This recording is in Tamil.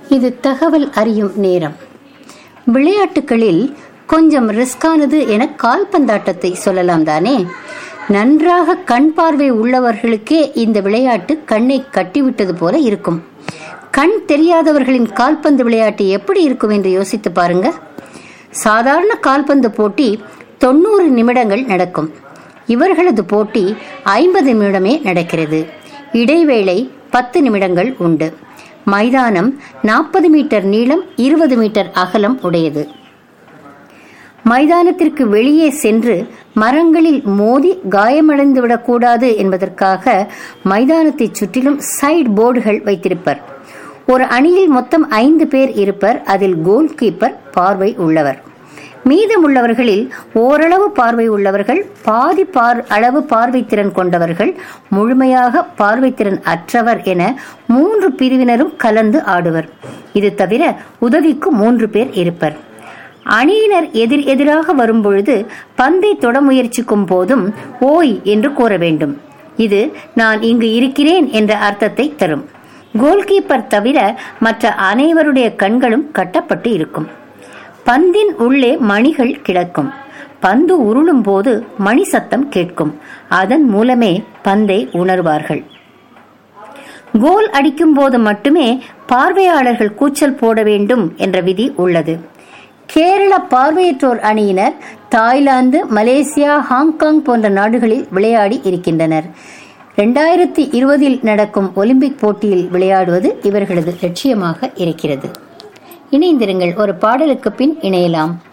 இது தகவல் அறியும் நேரம் விளையாட்டுகளில் கொஞ்சம் ரிஸ்கானது என கால்பந்தாட்டத்தை சொல்லலாம் தானே நன்றாக கண் பார்வை உள்ளவர்களுக்கே இந்த விளையாட்டு கண்ணை கட்டிவிட்டது போல இருக்கும் கண் தெரியாதவர்களின் கால்பந்து விளையாட்டு எப்படி இருக்கும் என்று யோசித்து பாருங்க சாதாரண கால்பந்து போட்டி தொண்ணூறு நிமிடங்கள் நடக்கும் இவர்களது போட்டி ஐம்பது நிமிடமே நடக்கிறது இடைவேளை பத்து நிமிடங்கள் உண்டு மைதானம் நாற்பது மீட்டர் நீளம் இருபது மீட்டர் அகலம் உடையது மைதானத்திற்கு வெளியே சென்று மரங்களில் மோதி காயமடைந்து விடக்கூடாது என்பதற்காக மைதானத்தை சுற்றிலும் சைடு போர்டுகள் வைத்திருப்பர் ஒரு அணியில் மொத்தம் ஐந்து பேர் இருப்பர் அதில் கோல் கீப்பர் பார்வை உள்ளவர் மீதமுள்ளவர்களில் ஓரளவு பார்வை உள்ளவர்கள் பாதி பார் அளவு பார்வை திறன் கொண்டவர்கள் முழுமையாக பார்வை திறன் அற்றவர் என மூன்று பிரிவினரும் கலந்து ஆடுவர் இது தவிர உதவிக்கு மூன்று பேர் இருப்பர் அணியினர் எதிர் எதிராக வரும்பொழுது பந்தை தொட முயற்சிக்கும் போதும் ஓய் என்று கூற வேண்டும் இது நான் இங்கு இருக்கிறேன் என்ற அர்த்தத்தை தரும் கோல்கீப்பர் தவிர மற்ற அனைவருடைய கண்களும் கட்டப்பட்டு இருக்கும் பந்தின் உள்ளே மணிகள் கிடக்கும் பந்து உருளும் போது மணி சத்தம் கேட்கும் அதன் மூலமே பந்தை உணர்வார்கள் கோல் அடிக்கும் போது மட்டுமே பார்வையாளர்கள் கூச்சல் போட வேண்டும் என்ற விதி உள்ளது கேரள பார்வையற்றோர் அணியினர் தாய்லாந்து மலேசியா ஹாங்காங் போன்ற நாடுகளில் விளையாடி இருக்கின்றனர் இரண்டாயிரத்தி இருபதில் நடக்கும் ஒலிம்பிக் போட்டியில் விளையாடுவது இவர்களது லட்சியமாக இருக்கிறது இணைந்திருங்கள் ஒரு பாடலுக்கு பின் இணையலாம்